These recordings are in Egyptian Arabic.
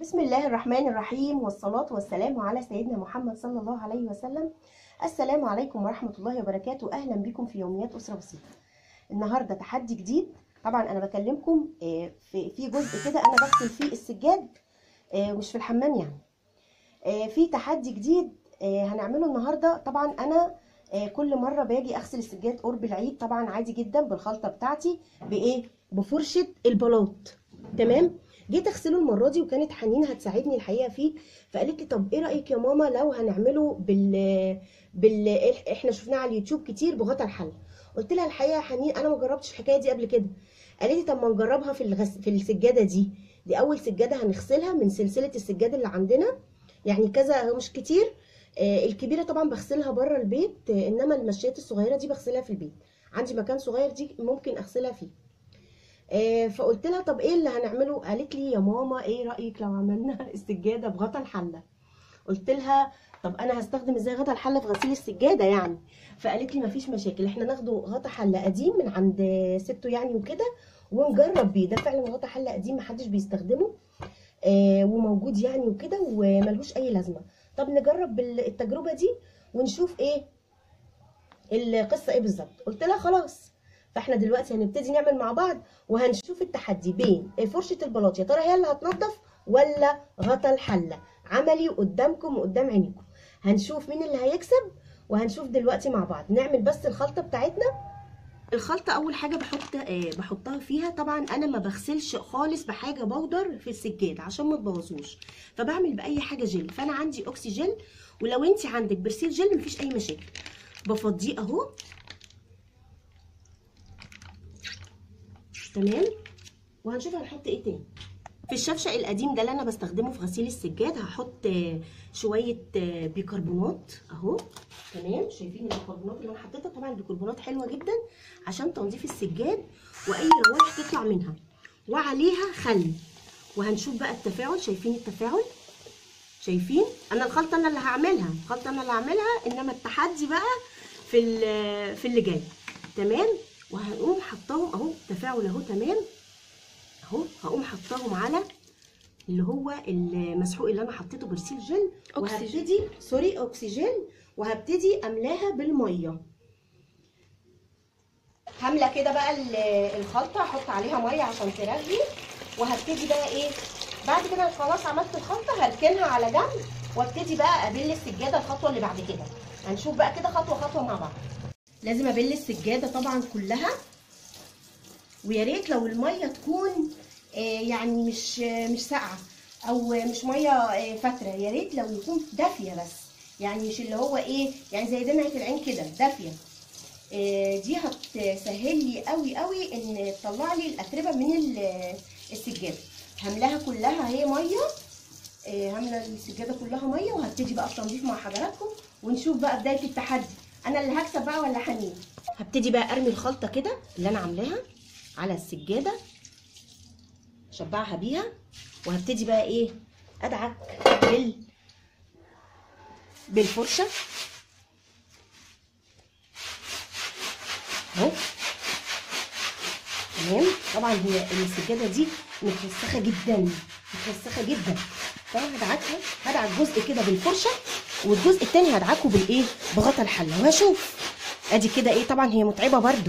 بسم الله الرحمن الرحيم والصلاة والسلام على سيدنا محمد صلى الله عليه وسلم السلام عليكم ورحمة الله وبركاته أهلا بكم في يوميات أسرة بسيطة النهاردة تحدي جديد طبعا أنا بكلمكم آه، في في جزء كده أنا بغسل فيه السجاد آه، مش في الحمام يعني آه، في تحدي جديد آه، هنعمله النهاردة طبعا أنا آه، كل مرة باجي أغسل السجاد قرب العيد طبعا عادي جدا بالخلطة بتاعتي بإيه بفرشة البلاط تمام جيت اغسله المره دي وكانت حنين هتساعدني الحقيقه فيه فقالت لي طب ايه رايك يا ماما لو هنعمله بال بال احنا شفناه على اليوتيوب كتير بغطا الحله قلت لها الحقيقه يا حنين انا ما جربتش الحكايه دي قبل كده قالت لي طب ما نجربها في الغس... في السجاده دي دي اول سجاده هنغسلها من سلسله السجاد اللي عندنا يعني كذا مش كتير آه الكبيره طبعا بغسلها بره البيت آه انما المشيات الصغيره دي بغسلها في البيت عندي مكان صغير دي ممكن اغسلها فيه آه، فقلت لها طب ايه اللي هنعمله قالت لي يا ماما ايه رايك لو عملنا السجاده بغطا الحله قلت لها طب انا هستخدم ازاي غطا الحله في غسيل السجاده يعني فقالت لي مفيش مشاكل احنا ناخده غطا حله قديم من عند سته يعني وكده ونجرب بيه ده فعلا غطا حله قديم محدش بيستخدمه آه وموجود يعني وكده وملهوش اي لازمه طب نجرب التجربه دي ونشوف ايه القصه ايه بالظبط قلت لها خلاص فاحنا دلوقتي هنبتدي نعمل مع بعض وهنشوف التحدي بين فرشه البلاط يا ترى هي اللي هتنضف ولا غطا الحله عملي قدامكم وقدام عينيكم هنشوف مين اللي هيكسب وهنشوف دلوقتي مع بعض نعمل بس الخلطه بتاعتنا الخلطه اول حاجه بحط آه بحطها فيها طبعا انا ما بغسلش خالص بحاجه بودر في السجاد عشان ما تبوظوش فبعمل باي حاجه جل فانا عندي اوكسي جل ولو انت عندك برسيل جل مفيش اي مشاكل بفضيه اهو تمام وهنشوف هنحط ايه تاني في الشفشق القديم ده اللي انا بستخدمه في غسيل السجاد هحط شويه بيكربونات اهو تمام شايفين البيكربونات اللي انا حطيتها طبعا البيكربونات حلوه جدا عشان تنظيف السجاد واي روائح تطلع منها وعليها خل وهنشوف بقى التفاعل شايفين التفاعل شايفين انا الخلطه انا اللي هعملها الخلطه انا اللي هعملها انما التحدي بقى في في اللي جاي تمام وهنقوم حطاهم اهو تفاعل اهو تمام اهو هقوم حطاهم على اللي هو المسحوق اللي انا حطيته برسيل جل وهبتدي سوري اكسجين وهبتدي املاها بالميه هملى كده بقى الخلطه احط عليها ميه عشان ترغي وهبتدي بقى ايه بعد كده خلاص عملت الخلطه هركنها على جنب وابتدي بقى ابل السجاده الخطوه اللي بعد كده هنشوف بقى كده خطوه خطوه مع بعض لازم ابل السجاده طبعا كلها ويا ريت لو الميه تكون آه يعني مش آه مش ساقعه او مش ميه آه فتره يا ريت لو يكون دافيه بس يعني مش اللي هو ايه يعني زي دمعه العين كده دافيه دي هتسهل لي قوي قوي ان تطلع لي الاتربه من السجاده هملاها كلها هي ميه هملى السجاده كلها ميه وهبتدي بقى التنظيف مع حضراتكم ونشوف بقى بدايه التحدي انا اللي هكسب بقى ولا حنين هبتدي بقى ارمي الخلطه كده اللي انا عاملاها على السجاده اشبعها بيها وهبتدي بقى ايه ادعك بال بالفرشه اهو تمام طبعا هي السجاده دي متوسخه جدا متوسخه جدا فانا هدعكها هدعك جزء كده بالفرشه والجزء التاني هدعكه بالايه بغطا الحله وهشوف ادي كده ايه طبعا هي متعبه برده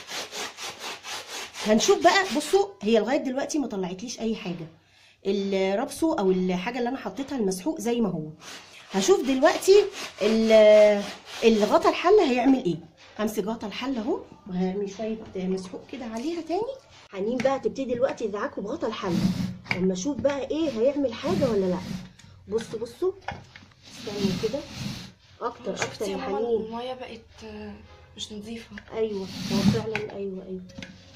هنشوف بقى بصوا هي لغايه دلوقتي ما طلعتليش اي حاجه الربسو او الحاجه اللي انا حطيتها المسحوق زي ما هو هشوف دلوقتي الغطا الحله هيعمل ايه همسك غطا الحله اهو وهرمي شويه مسحوق كده عليها تاني حنين بقى تبتدي دلوقتي تدعكه بغطا الحله اما اشوف بقى ايه هيعمل حاجه ولا لا بصوا بصوا استنوا كده اكتر اكتر يا حنين الميه بقت مش نظيفه ايوه هو فعلا ايوه ايوه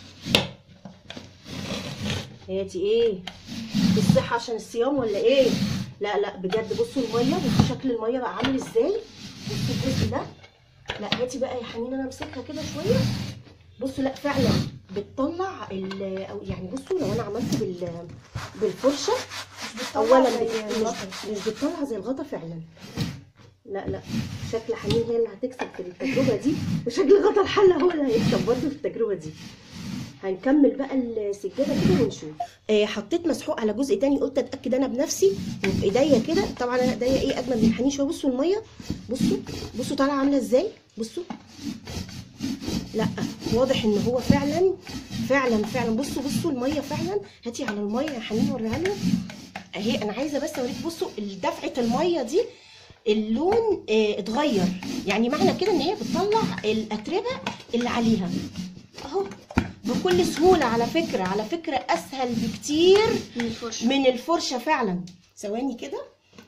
هي دي ايه الصحه عشان الصيام ولا ايه لا لا بجد بصوا الميه بصوا شكل الميه بقى عامل ازاي بصوا الجزء ده لا هاتي بقى يا حنين انا امسكها كده شويه بصوا لا فعلا بتطلع او يعني بصوا لو انا عملت بال بالفرشه اولا مش, مش بتطلع زي الغطا فعلا لا لا شكل حنين هي اللي هتكسب في التجربه دي وشكل غطا الحله هو اللي هيكسب برضه في التجربه دي هنكمل بقى السجاده كده ونشوف آه حطيت مسحوق على جزء تاني قلت اتاكد انا بنفسي وبايديا كده طبعا انا ايديا ايه اجمل من حنين شويه بصوا الميه بصوا بصوا طالعه عامله ازاي بصوا لا واضح ان هو فعلا فعلا فعلا بصوا بصوا الميه فعلا هاتي على الميه يا حنين وريها لنا اهي انا عايزه بس اوريك بصوا دفعه الميه دي اللون اه اتغير يعني معنى كده ان هي بتطلع الاتربه اللي عليها اهو بكل سهوله على فكره على فكره اسهل بكتير من الفرشة من الفرشه فعلا ثواني كده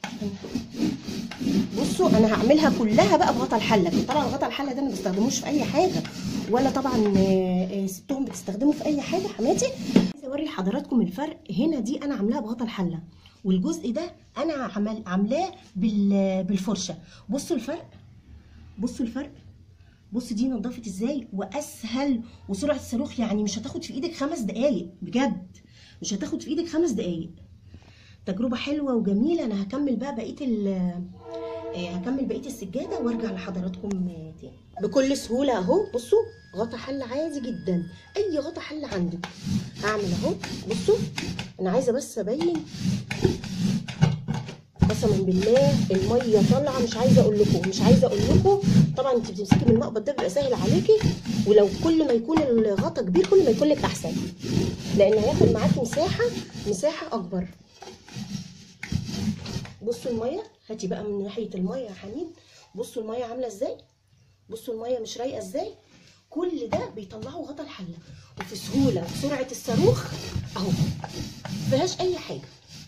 بصوا انا هعملها كلها بقى بغطا الحله طبعا غطا الحله ده ما بستخدموش في اي حاجه ولا طبعا آه، آه، ستهم بتستخدمه في اي حاجه حماتي عايزه اوري لحضراتكم الفرق هنا دي انا عاملاها بغطا الحله والجزء ده انا عمل عاملاه بال- بالفرشه بصوا الفرق بصوا الفرق بص دي نضفت ازاي واسهل وسرعه الصاروخ يعني مش هتاخد في ايدك خمس دقايق بجد مش هتاخد في ايدك خمس دقايق تجربه حلوه وجميله انا هكمل بقى بقيه ال آه، هكمل بقيه السجاده وارجع لحضراتكم آه، تاني بكل سهوله اهو بصوا غطا حله عادي جدا اي غطا حله عندك هعمل اهو بصوا انا عايزه بس ابين قسما بالله الميه طالعه مش عايزه اقول لكم مش عايزه اقول لكم طبعا انت بتمسكي من المقبض ده بيبقى سهل عليكي ولو كل ما يكون الغطا كبير كل ما يكون لك احسن لان هياخد معاكي مساحه مساحه اكبر بصوا الميه هاتي بقى من ناحيه الميه يا حنين بصوا الميه عامله ازاي بصوا الميه مش رايقه ازاي كل ده بيطلعوا غطا الحله وفي سهوله وسرعه الصاروخ اهو مفيهاش اي حاجه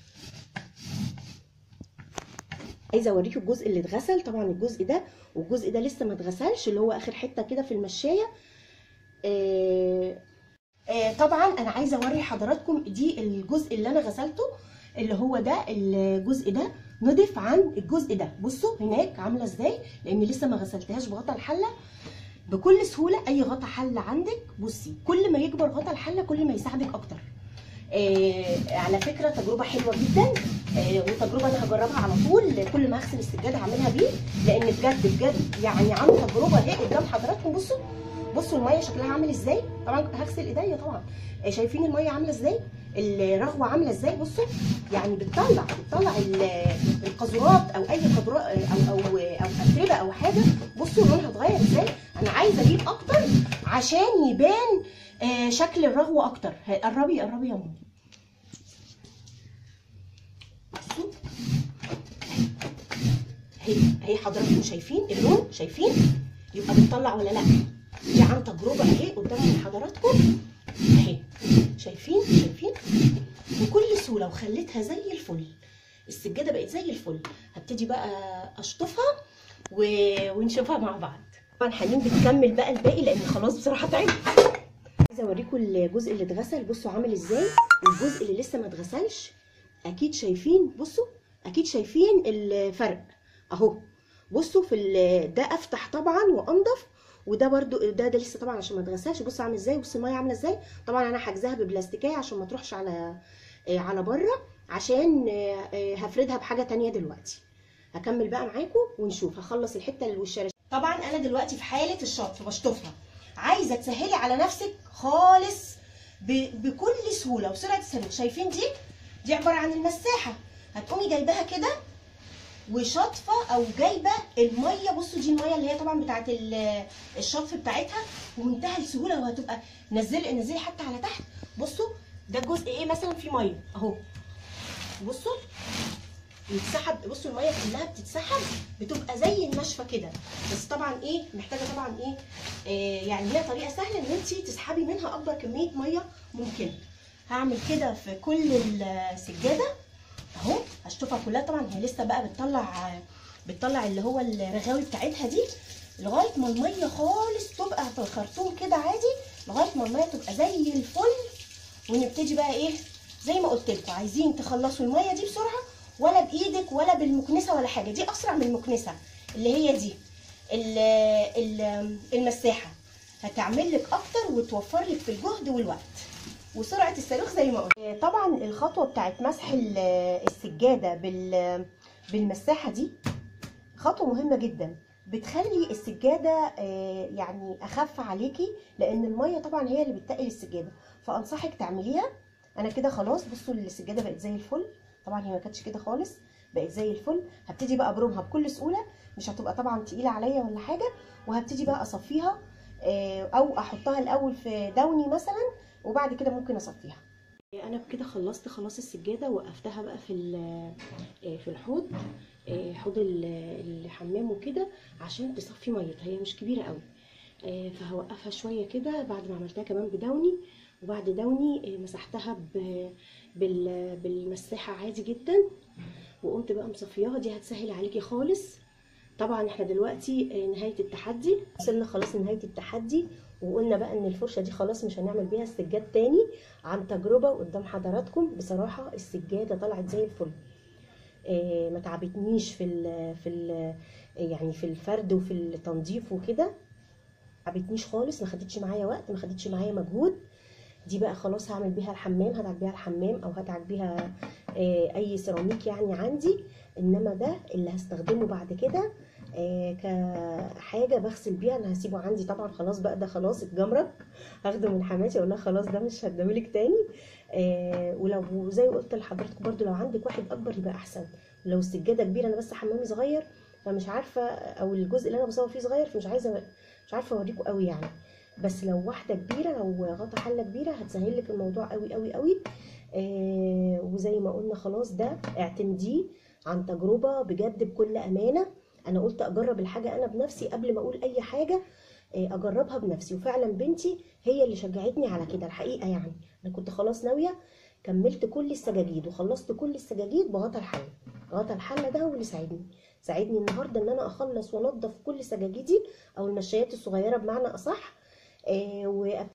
عايزه اوريكم الجزء اللي اتغسل طبعا الجزء ده والجزء ده لسه ما اتغسلش اللي هو اخر حته كده في المشايه آه آه طبعا انا عايزه اوري حضراتكم دي الجزء اللي انا غسلته اللي هو ده الجزء ده نضف عن الجزء ده بصوا هناك عامله ازاي لان لسه ما غسلتهاش بغطا الحله بكل سهوله اي غطا حله عندك بصي كل ما يكبر غطا الحله كل ما يساعدك اكتر آه على فكره تجربه حلوه جدا آه وتجربه انا هجربها على طول كل ما اغسل السجاده هعملها بيه لان بجد بجد يعني عامله تجربه اهي قدام حضراتكم بصوا بصوا الميه شكلها عامل ازاي طبعا هغسل ايديا طبعا آه شايفين الميه عامله ازاي الرغوه عامله ازاي بصوا يعني بتطلع بتطلع ال- القذورات او اي قذورات او او او اتربه او حاجه بصوا لونها اتغير ازاي انا عايزه اجيب اكتر عشان يبان آه، شكل الرغوه اكتر قربي قربي يا ماما بصوا اهي اهي حضراتكم شايفين اللون شايفين يبقى بتطلع ولا لا دي عن تجربه اهي قدام حضراتكم اهي شايفين شايفين بكل سهوله وخليتها زي الفل السجاده بقت زي الفل هبتدي بقى اشطفها و... ونشوفها مع بعض طبعا حنين بتكمل بقى الباقي لان خلاص بصراحه تعبت عايزه اوريكم الجزء اللي اتغسل بصوا عامل ازاي والجزء اللي لسه ما اتغسلش اكيد شايفين بصوا اكيد شايفين الفرق اهو بصوا في ال- ده افتح طبعا وانضف وده برده ده ده لسه طبعا عشان ما اتغسلش بصوا عامل ازاي بصوا الميه عامله ازاي طبعا انا حاجزاها ببلاستيكيه عشان ما تروحش على آه، على بره عشان آه، آه، هفردها بحاجه تانية دلوقتي هكمل بقى معاكم ونشوف هخلص الحته اللي والشراشيب طبعا انا دلوقتي في حاله الشطف بشطفها عايزه تسهلي على نفسك خالص ب- بكل سهوله وسرعه الصاروخ شايفين دي دي عباره عن المساحه هتقومي جايباها كده وشاطفه او جايبه الميه بصوا دي الميه اللي هي طبعا بتاعت ال- الشطف بتاعتها ومنتهى السهوله وهتبقى نزلي نزلي حتى على تحت بصوا ده جزء ايه مثلا فيه ميه اهو بصوا يتسحب بصوا الميه كلها بتتسحب بتبقى زي النشفه كده بس طبعا ايه محتاجه طبعا ايه آه يعني هي طريقه سهله ان انت تسحبي منها اكبر كميه ميه ممكنه هعمل كده في كل السجاده اهو هشطفها كلها طبعا هي لسه بقى بتطلع بتطلع اللي هو الرغاوي بتاعتها دي لغايه ما الميه خالص تبقى في الخرطوم كده عادي لغايه ما الميه تبقى زي الفل ونبتدي بقى ايه زي ما قلت لكم عايزين تخلصوا الميه دي بسرعه ولا بايدك ولا بالمكنسه ولا حاجه دي اسرع من المكنسه اللي هي دي ال- ال- المساحه هتعمل لك اكتر وتوفر لك في الجهد والوقت وسرعه الصاروخ زي ما قلت طبعا الخطوه بتاعت مسح ال- السجاده بال بالمساحه دي خطوه مهمه جدا بتخلي السجاده آه، يعني اخف عليكي لان الميه طبعا هي اللي بتتقل السجاده فانصحك تعمليها انا كده خلاص بصوا السجاده بقت زي الفل طبعا هي ما كانتش كده خالص بقت زي الفل هبتدي بقى ابرمها بكل سهوله مش هتبقى طبعا تقيله عليا ولا حاجه وهبتدي بقى اصفيها آه، او احطها الاول في دوني مثلا وبعد كده ممكن اصفيها انا كده خلصت خلاص السجاده وقفتها بقى في ال- آه، في الحوض آه، حوض ال- الحمام وكده عشان تصفي ميتها هي مش كبيره قوي آه، فهوقفها شويه كده بعد ما عملتها كمان بدوني وبعد دوني آه، مسحتها ب- بال- بالمساحه عادي جدا وقمت بقى مصفياها دي هتسهل عليكي خالص طبعا احنا دلوقتي آه، نهايه التحدي وصلنا خلاص لنهايه التحدي وقلنا بقى ان الفرشه دي خلاص مش هنعمل بيها السجاد تاني عن تجربه قدام حضراتكم بصراحه السجاده طلعت زي الفل آه، ما تعبتنيش في ال في ال يعني في الفرد وفي التنظيف وكده ما تعبتنيش خالص ما خدتش معايا وقت ما خدتش معايا مجهود دي بى خلاص هعمل بيها الحمام هدعك بيها الحمام او هدعك بيها آه، اي سيراميك يعني عندي انما ده اللي هستخدمه بعد كده آه، كحاجه بغسل بيها انا هسيبه عندي طبعا خلاص بقى ده خلاص اتجمرك هاخده من حماتي اقول لها خلاص ده مش هديهولك تاني آه، ولو زي ما قلت لحضرتك برضو لو عندك واحد اكبر يبقى احسن لو السجاده كبيره انا بس حمامي صغير فمش عارفه او الجزء اللي انا بصور فيه صغير فمش عايزه مش عارفه اوريكم قوي يعني بس لو واحده كبيره لو غطا حله كبيره هتسهل لك الموضوع قوي قوي قوي آه وزي ما قلنا خلاص ده اعتمديه عن تجربه بجد بكل امانه انا قلت اجرب الحاجه انا بنفسي قبل ما اقول اي حاجه آه، اجربها بنفسي وفعلا بنتي هي اللي شجعتني على كده الحقيقه يعني انا كنت خلاص ناويه كملت كل السجاجيد وخلصت كل السجاجيد بغطا الحله غطا الحله ده هو اللي ساعدني ساعدني النهارده ان انا اخلص وانضف كل سجاجيدي او المشايات الصغيره بمعنى اصح آه،